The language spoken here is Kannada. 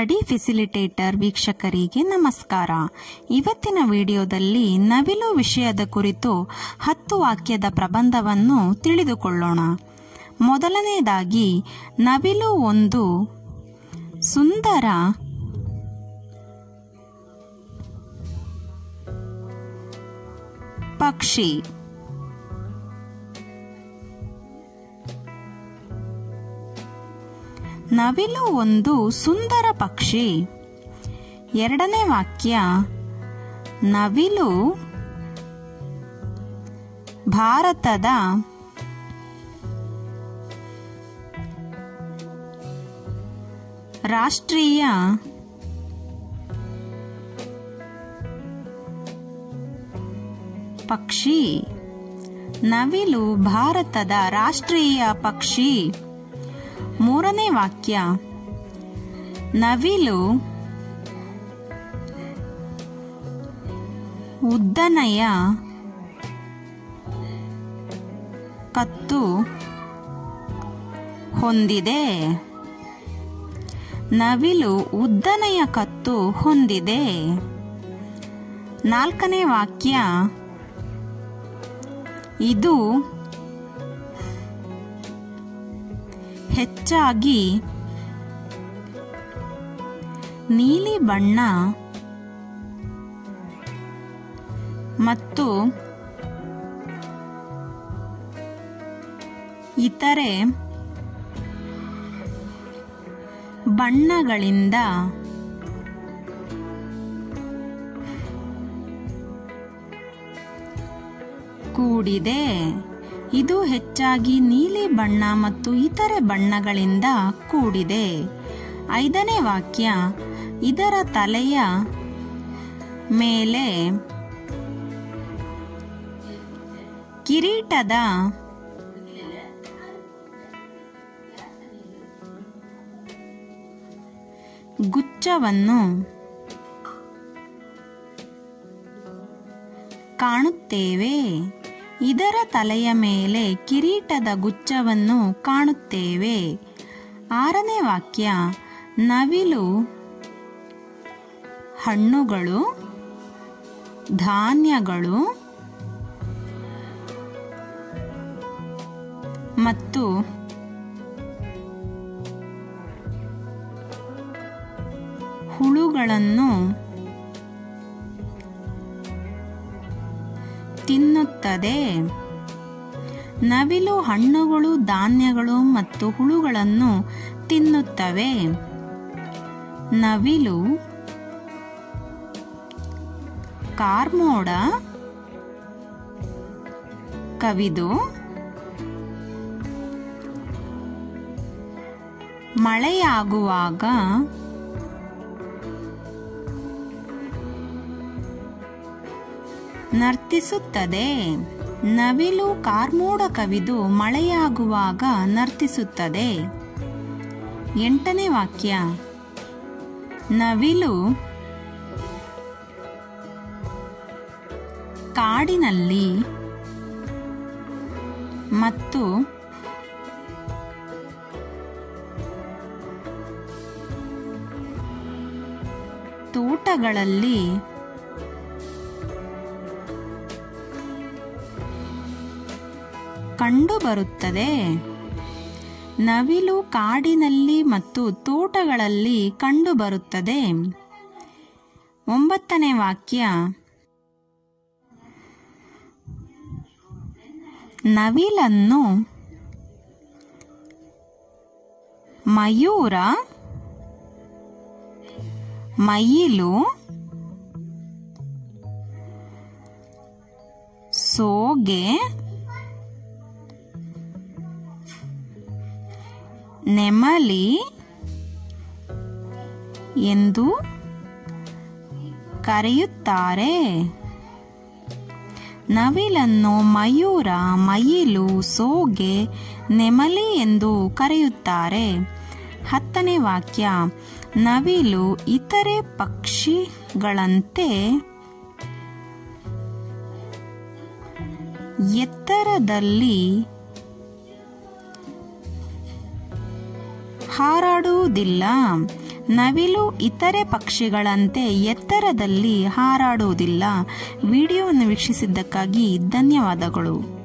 ಸ್ಟಡಿ ಫೆಸಿಲಿಟೇಟರ್ ವೀಕ್ಷಕರಿಗೆ ನಮಸ್ಕಾರ ಇವತ್ತಿನ ವಿಡಿಯೋದಲ್ಲಿ ನವಿಲು ವಿಷಯದ ಕುರಿತು ಹತ್ತು ವಾಕ್ಯದ ಪ್ರಬಂಧವನ್ನು ತಿಳಿದುಕೊಳ್ಳೋಣ ಮೊದಲನೆಯದಾಗಿ ನವಿಲು ಒಂದು ಸುಂದರ ಪಕ್ಷಿ ನವಿಲು ಒಂದು ಸುಂದರ ಪಕ್ಷಿ ಎರಡನೇ ವಾಕ್ಯ ನವಿಲು ಭಾರತದ ರಾಷ್ಟ್ರೀಯ ಪಕ್ಷಿ ನವಿಲು ಭಾರತದ ರಾಷ್ಟ್ರೀಯ ಪಕ್ಷಿ ಮೂರನೇ ವಾಕ್ಯ ನವಿಲು ಉದ್ದನೆಯ ಕತ್ತು ಹೊಂದಿದೆ ನವಿಲು ಉದ್ದನೆಯ ಕತ್ತು ಹೊಂದಿದೆ ನಾಲ್ಕನೇ ವಾಕ್ಯ ಇದು ಹೆಚ್ಚಾಗಿ ನೀಲಿ ಬಣ್ಣ ಮತ್ತು ಇತರೆ ಬಣ್ಣಗಳಿಂದ ಕೂಡಿದೆ ಇದು ಹೆಚ್ಚಾಗಿ ನೀಲಿ ಬಣ್ಣ ಮತ್ತು ಇತರೆ ಬಣ್ಣಗಳಿಂದ ಕೂಡಿದೆ ಐದನೇ ವಾಕ್ಯ ಇದರ ತಲೆಯ ಮೇಲೆ ಕಿರೀಟದ ಗುಚ್ಛವನ್ನು ಕಾಣುತ್ತೇವೆ ಇದರ ತಲೆಯ ಮೇಲೆ ಕಿರೀಟದ ಗುಚ್ಛವನ್ನು ಕಾಣುತ್ತೇವೆ ಆರನೇ ವಾಕ್ಯ ನವಿಲು ಹಣ್ಣುಗಳು ಧಾನ್ಯಗಳು ಮತ್ತು ಹುಳುಗಳನ್ನು ತಿನ್ನುತ್ತದೆ ನವಿಲು ಹಣ್ಣುಗಳು ಧಾನ್ಯಗಳು ಮತ್ತು ಹುಳುಗಳನ್ನು ತಿನ್ನುತ್ತವೆ ನವಿಲು ಕಾರ್ಮೋಡ ಕವಿದು ಮಳೆಯಾಗುವಾಗ ನರ್ತಿಸುತ್ತದೆ ನವಿಲು ಕಾರ್ಮೋಡ ಕವಿದು ಮಳೆಯಾಗುವಾಗ ನರ್ತಿಸುತ್ತದೆ ಎಂಟನೇ ವಾಕ್ಯ ನವಿಲು ಕಾಡಿನಲ್ಲಿ ಮತ್ತು ತೋಟಗಳಲ್ಲಿ ಕಂಡುಬರುತ್ತದೆ ನವಿಲು ಕಾಡಿನಲ್ಲಿ ಮತ್ತು ತೋಟಗಳಲ್ಲಿ ಕಂಡುಬರುತ್ತದೆ ಒಂಬತ್ತನೇ ವಾಕ್ಯ ನವಿಲನ್ನು ಮಯೂರ ಮಯಿಲು ಸೋಗೆ ನೆಮಲಿ ಎಂದು ಕರೆಯುತ್ತಾರೆ ನವಿಲನ್ನು ಮಯೂರ ಮಯಿಲು ಸೋಗೆ ನೆಮಲಿ ಎಂದು ಕರೆಯುತ್ತಾರೆ ಹತ್ತನೇ ವಾಕ್ಯ ನವಿಲು ಇತರೆ ಪಕ್ಷಿಗಳಂತೆ ಎತ್ತರದಲ್ಲಿ ಹಾರಾಡುವುದಿಲ್ಲ ನವಿಲು ಇತರೆ ಪಕ್ಷಿಗಳಂತೆ ಎತ್ತರದಲ್ಲಿ ಹಾರಾಡುವುದಿಲ್ಲ ವಿಡಿಯೋವನ್ನು ವೀಕ್ಷಿಸಿದ್ದಕ್ಕಾಗಿ ಧನ್ಯವಾದಗಳು